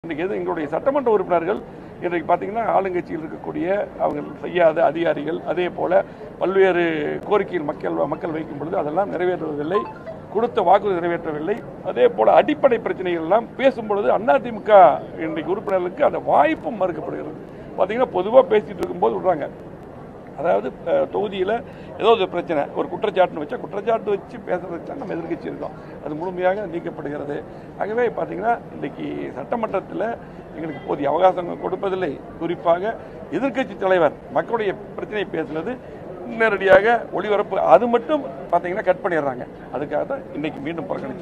இன்றைக்கி எது எங்களுடைய சட்டமன்ற உறுப்பினர்கள் இன்றைக்கு பார்த்தீங்கன்னா ஆளுங்கட்சியில் இருக்கக்கூடிய அவங்க செய்யாத அதிகாரிகள் அதே போல பல்வேறு கோரிக்கைகள் மக்கள் மக்கள் வைக்கும் பொழுது அதெல்லாம் நிறைவேற்றுவதில்லை கொடுத்த வாக்குறுதி நிறைவேற்றவில்லை அதே போல அடிப்படை பிரச்சனைகள் எல்லாம் பேசும் பொழுது அதிமுக இன்றைக்கு உறுப்பினர்களுக்கு அந்த வாய்ப்பும் மறுக்கப்படுகிறது பார்த்தீங்கன்னா பொதுவாக பேசிட்டு இருக்கும்போது விடுறாங்க அதாவது அஹ், தொகுதியில் ஏதோ ஒரு பிரச்சனை ஒரு குற்றச்சாட்டுன்னு வச்சா குற்றச்சாட்டு வச்சு பேசுறதுக்கு தான் நம்ம எதிர்க்கட்சி இருக்கோம் அது முழுமையாக நீக்கப்படுகிறது ஆகவே பார்த்தீங்கன்னா இன்னைக்கு சட்டமன்றத்தில் எங்களுக்கு போதிய அவகாசம் கொடுப்பதில்லை குறிப்பாக எதிர்க்கட்சி தலைவர் மக்களுடைய பிரச்சனையை பேசுனது நேரடியாக ஒளிபரப்பு அது மட்டும் பார்த்தீங்கன்னா கட் பண்ணிடுறாங்க அதுக்காக தான் இன்னைக்கு மீண்டும் புறக்கணித்து